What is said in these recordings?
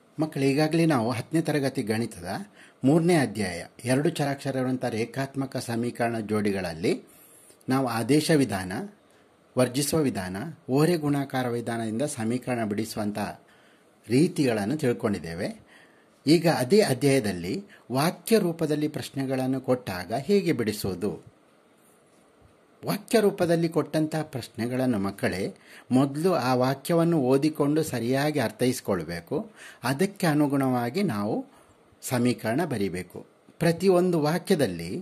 ಮಕ್ಕಳು ಈಗಾಗಲೇ ನಾವು ಹತ್ತನೇ ತರಗತಿ ಗಣಿತದ ಮೂರನೇ ಅಧ್ಯಾಯ ಎರಡು ಚರಾಕ್ಷರವಂಥ ರೇಖಾತ್ಮಕ ಸಮೀಕರಣ ಜೋಡಿಗಳಲ್ಲಿ ನಾವು ಆದೇಶ ವಿಧಾನ ವರ್ಜಿಸುವ ವಿಧಾನ ಓರೆ ಗುಣಾಕಾರ ವಿಧಾನದಿಂದ ಸಮೀಕರಣ ಬಿಡಿಸುವಂಥ ರೀತಿಗಳನ್ನು ತಿಳ್ಕೊಂಡಿದ್ದೇವೆ ಈಗ ಅದೇ ಅಧ್ಯಾಯದಲ್ಲಿ ವಾಕ್ಯ ರೂಪದಲ್ಲಿ ಪ್ರಶ್ನೆಗಳನ್ನು ಕೊಟ್ಟಾಗ ಹೇಗೆ ಬಿಡಿಸೋದು ವಾಕ್ಯ ರೂಪದಲ್ಲಿ ಕೊಟ್ಟಂತಹ ಪ್ರಶ್ನೆಗಳನ್ನು ಮಕ್ಕಳೇ ಮೊದಲು ಆ ವಾಕ್ಯವನ್ನು ಓದಿಕೊಂಡು ಸರಿಯಾಗಿ ಅರ್ಥೈಸ್ಕೊಳ್ಬೇಕು ಅದಕ್ಕೆ ಅನುಗುಣವಾಗಿ ನಾವು ಸಮೀಕರಣ ಬರೀಬೇಕು ಪ್ರತಿಯೊಂದು ವಾಕ್ಯದಲ್ಲಿ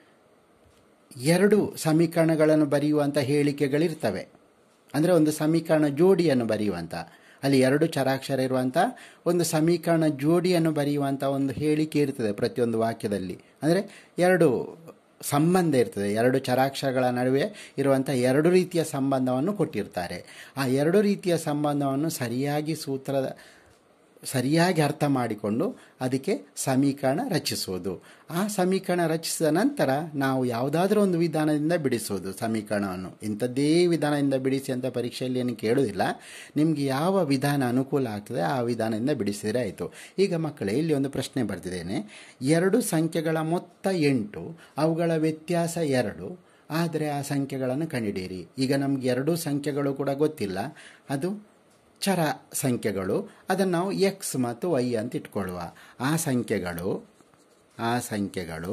ಎರಡು ಸಮೀಕರಣಗಳನ್ನು ಬರೆಯುವಂಥ ಹೇಳಿಕೆಗಳಿರ್ತವೆ ಅಂದರೆ ಒಂದು ಸಮೀಕರಣ ಜೋಡಿಯನ್ನು ಬರೆಯುವಂಥ ಅಲ್ಲಿ ಎರಡು ಚರಾಕ್ಷರ ಇರುವಂಥ ಒಂದು ಸಮೀಕರಣ ಜೋಡಿಯನ್ನು ಬರೆಯುವಂಥ ಒಂದು ಹೇಳಿಕೆ ಇರ್ತದೆ ಪ್ರತಿಯೊಂದು ವಾಕ್ಯದಲ್ಲಿ ಅಂದರೆ ಎರಡು ಸಂಬಂಧ ಇರ್ತದೆ ಎರಡು ಚರಾಕ್ಷರಗಳ ನಡುವೆ ಇರುವಂಥ ಎರಡು ರೀತಿಯ ಸಂಬಂಧವನ್ನು ಕೊಟ್ಟಿರ್ತಾರೆ ಆ ಎರಡು ರೀತಿಯ ಸಂಬಂಧವನ್ನು ಸರಿಯಾಗಿ ಸೂತ್ರದ ಸರಿಯಾಗಿ ಅರ್ಥ ಮಾಡಿಕೊಂಡು ಅದಕ್ಕೆ ಸಮೀಕರಣ ರಚಿಸುವುದು ಆ ಸಮೀಕರಣ ರಚಿಸಿದ ನಂತರ ನಾವು ಯಾವುದಾದ್ರೂ ಒಂದು ವಿಧಾನದಿಂದ ಬಿಡಿಸೋದು ಸಮೀಕರಣವನ್ನು ಇಂಥದ್ದೇ ವಿಧಾನದಿಂದ ಬಿಡಿಸಿ ಅಂತ ಪರೀಕ್ಷೆಯಲ್ಲಿ ಏನು ಕೇಳೋದಿಲ್ಲ ನಿಮಗೆ ಯಾವ ವಿಧಾನ ಅನುಕೂಲ ಆಗ್ತದೆ ಆ ವಿಧಾನದಿಂದ ಬಿಡಿಸಿದರೆ ಆಯಿತು ಈಗ ಮಕ್ಕಳೇ ಇಲ್ಲಿ ಒಂದು ಪ್ರಶ್ನೆ ಬರ್ತಿದ್ದೇನೆ ಎರಡು ಸಂಖ್ಯೆಗಳ ಮೊತ್ತ ಎಂಟು ಅವುಗಳ ವ್ಯತ್ಯಾಸ ಎರಡು ಆದರೆ ಆ ಸಂಖ್ಯೆಗಳನ್ನು ಕಂಡುಹಿಡಿಯಿರಿ ಈಗ ನಮಗೆ ಎರಡೂ ಸಂಖ್ಯೆಗಳು ಕೂಡ ಗೊತ್ತಿಲ್ಲ ಅದು ಚರ ಸಂಖ್ಯೆಗಳು ಅದನ್ನು ನಾವು ಎಕ್ಸ್ ಮತ್ತು ವೈ ಅಂತ ಇಟ್ಕೊಳ್ಳುವ ಆ ಸಂಖ್ಯೆಗಳು ಆ ಸಂಖ್ಯೆಗಳು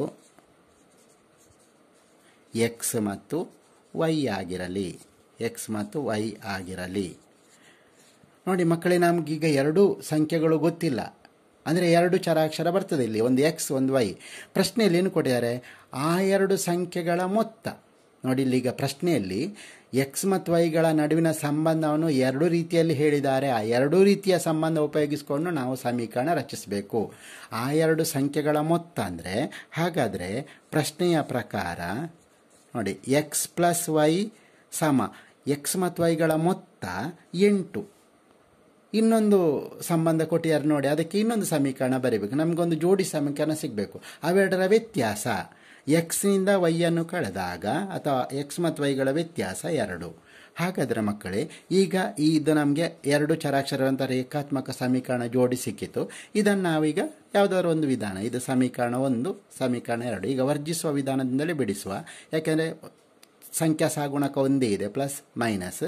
ಎಕ್ಸ್ ಮತ್ತು ವೈ ಆಗಿರಲಿ ಎಕ್ಸ್ ಮತ್ತು ವೈ ಆಗಿರಲಿ ನೋಡಿ ಮಕ್ಕಳೇ ನಮಗೀಗ ಎರಡು ಸಂಖ್ಯೆಗಳು ಗೊತ್ತಿಲ್ಲ ಅಂದರೆ ಎರಡು ಚರಾಕ್ಷರ ಬರ್ತದೆ ಇಲ್ಲಿ ಒಂದು ಎಕ್ಸ್ ಒಂದು ವೈ ಪ್ರಶ್ನೆಯಲ್ಲಿ ಏನು ಕೊಟ್ಟಿದ್ದಾರೆ ಆ ಎರಡು ಸಂಖ್ಯೆಗಳ ಮೊತ್ತ ನೋಡಿ ಇಲ್ಲಿ ಈಗ ಪ್ರಶ್ನೆಯಲ್ಲಿ ಎಕ್ಸ್ ಮತ್ತು ವೈಗಳ ನಡುವಿನ ಸಂಬಂಧವನ್ನು ಎರಡು ರೀತಿಯಲ್ಲಿ ಹೇಳಿದ್ದಾರೆ ಆ ಎರಡೂ ರೀತಿಯ ಸಂಬಂಧ ಉಪಯೋಗಿಸಿಕೊಂಡು ನಾವು ಸಮೀಕರಣ ರಚಿಸಬೇಕು ಆ ಎರಡು ಸಂಖ್ಯೆಗಳ ಮೊತ್ತ ಅಂದರೆ ಹಾಗಾದರೆ ಪ್ರಶ್ನೆಯ ಪ್ರಕಾರ ನೋಡಿ ಎಕ್ಸ್ ಪ್ಲಸ್ ವೈ ಸಮ ಎಕ್ಸ್ ಮತ್ತು ವೈಗಳ ಮೊತ್ತ ಎಂಟು ಇನ್ನೊಂದು ಸಂಬಂಧ ಕೊಟ್ಟಿದ್ದಾರೆ ನೋಡಿ ಅದಕ್ಕೆ ಇನ್ನೊಂದು ಸಮೀಕರಣ ಬರೀಬೇಕು ನಮಗೊಂದು ಜೋಡಿ ಸಮೀಕರಣ ಸಿಗಬೇಕು ಅವೆರಡರ ವ್ಯತ್ಯಾಸ ಎಕ್ಸ್ನಿಂದ ವೈಯನ್ನು ಕಳೆದಾಗ ಅಥವಾ ಎಕ್ಸ್ ಮತ್ತು ವೈಗಳ ವ್ಯತ್ಯಾಸ ಎರಡು ಹಾಗಾದರೆ ಮಕ್ಕಳೇ ಈಗ ಇದು ನಮಗೆ ಎರಡು ಚರಾಕ್ಷರವಂಥ ರೇಖಾತ್ಮಕ ಸಮೀಕರಣ ಜೋಡಿ ಸಿಕ್ಕಿತು ಇದನ್ನು ನಾವೀಗ ಯಾವುದಾದ್ರು ಒಂದು ವಿಧಾನ ಇದು ಸಮೀಕರಣ ಒಂದು ಸಮೀಕರಣ ಎರಡು ಈಗ ವರ್ಜಿಸುವ ವಿಧಾನದಿಂದಲೇ ಬಿಡಿಸುವ ಯಾಕೆಂದರೆ ಸಂಖ್ಯಾ ಸಾಗುಣಕ ಒಂದೇ ಇದೆ ಪ್ಲಸ್ ಮೈನಸ್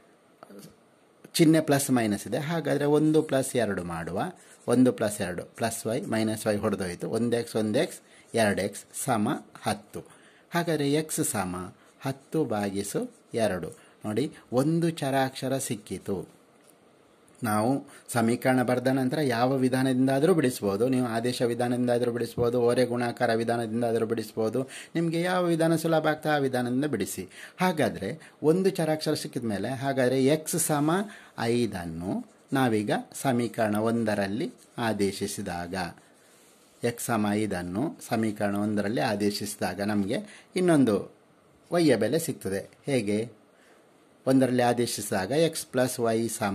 ಚಿಹ್ನೆ ಪ್ಲಸ್ ಮೈನಸ್ ಇದೆ ಹಾಗಾದರೆ ಒಂದು ಪ್ಲಸ್ ಎರಡು ಮಾಡುವ ಒಂದು ಪ್ಲಸ್ ಎರಡು ಪ್ಲಸ್ ವೈ ಮೈನಸ್ ವೈ ಹೊಡೆದೋಯ್ತು ಒಂದು ಎಕ್ಸ್ ಒಂದು ಎಕ್ಸ್ ಎರಡು ಎಕ್ಸ್ ಸಮ ಹತ್ತು ಹಾಗಾದರೆ ಎಕ್ಸ್ ಸಮ ಹತ್ತು ಬಾಗಿಸು ಎರಡು ನೋಡಿ ಒಂದು ಚರಾಕ್ಷರ ಸಿಕ್ಕಿತು ನಾವು ಸಮೀಕರಣ ಬರೆದ ನಂತರ ಯಾವ ವಿಧಾನದಿಂದಾದರೂ ಬಿಡಿಸ್ಬೋದು ನೀವು ಆದೇಶ ವಿಧಾನದಿಂದಾದರೂ ಬಿಡಿಸ್ಬೋದು ಓರೆ ಗುಣಾಕಾರ ವಿಧಾನದಿಂದಾದರೂ ಬಿಡಿಸ್ಬೋದು ನಿಮಗೆ ಯಾವ ವಿಧಾನ ಸುಲಭ ಆಗ್ತಾ ಆ ವಿಧಾನದಿಂದ ಬಿಡಿಸಿ ಹಾಗಾದರೆ ಒಂದು ಚರಾಕ್ಷರ ಸಿಕ್ಕಿದ ಮೇಲೆ ಹಾಗಾದರೆ ಎಕ್ಸ್ ಸಮ ಐದನ್ನು ನಾವೀಗ ಸಮೀಕರಣ ಒಂದರಲ್ಲಿ ಆದೇಶಿಸಿದಾಗ ಎಕ್ಸ್ ಸಮ ಐದನ್ನು ಸಮೀಕರಣ ಒಂದರಲ್ಲಿ ಆದೇಶಿಸಿದಾಗ ನಮಗೆ ಇನ್ನೊಂದು ವೈಯ ಬೆಲೆ ಸಿಗ್ತದೆ ಹೇಗೆ ಒಂದರಲ್ಲಿ ಆದೇಶಿಸಿದಾಗ ಎಕ್ಸ್ ಪ್ಲಸ್ ವೈ ಸಮ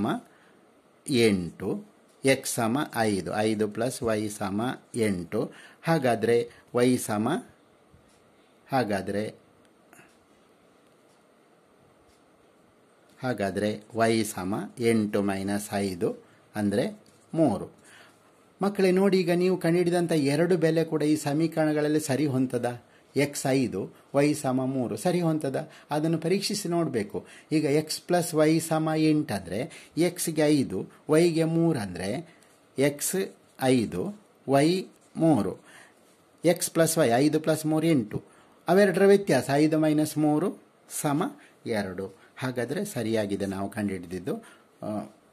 ಎಂಟು ಎಕ್ಸ್ ಸಮ ಐದು ಐದು ಪ್ಲಸ್ ವೈ ಸಮ ಎಂಟು ಹಾಗಾದರೆ ವೈ ಸಮ ಹಾಗಾದರೆ ಹಾಗಾದರೆ ವೈ ಸಮ ಎಂಟು ಮೈನಸ್ ಐದು ಅಂದರೆ ಮೂರು ಮಕ್ಕಳೇ ನೋಡಿ ಈಗ ನೀವು ಕಂಡುಹಿಡಿದಂಥ ಎರಡು ಬೆಲೆ ಕೂಡ ಈ ಸಮೀಕರಣಗಳಲ್ಲಿ ಸರಿ ಹೊಂತದ ಎಕ್ಸ್ ಐದು ವೈ ಸಮ ಮೂರು ಸರಿ ಹೊಂತದ ಅದನ್ನು ಪರೀಕ್ಷಿಸಿ ನೋಡಬೇಕು ಈಗ ಎಕ್ಸ್ ಪ್ಲಸ್ ವೈ ಸಮ ಎಂಟಂದರೆ ಎಕ್ಸ್ಗೆ ಐದು ವೈಗೆ ಮೂರು ಅಂದರೆ ಎಕ್ಸ್ ಐದು ವೈ ಮೂರು ಎಕ್ಸ್ ಪ್ಲಸ್ ವೈ ಐದು ಪ್ಲಸ್ ಮೂರು ಎಂಟು ಅವೆರಡರ ವ್ಯತ್ಯಾಸ ಐದು ಮೈನಸ್ ಮೂರು ಸಮ ಎರಡು ಹಾಗಾದರೆ ಸರಿಯಾಗಿದೆ ನಾವು ಕಂಡುಹಿಡಿದಿದ್ದು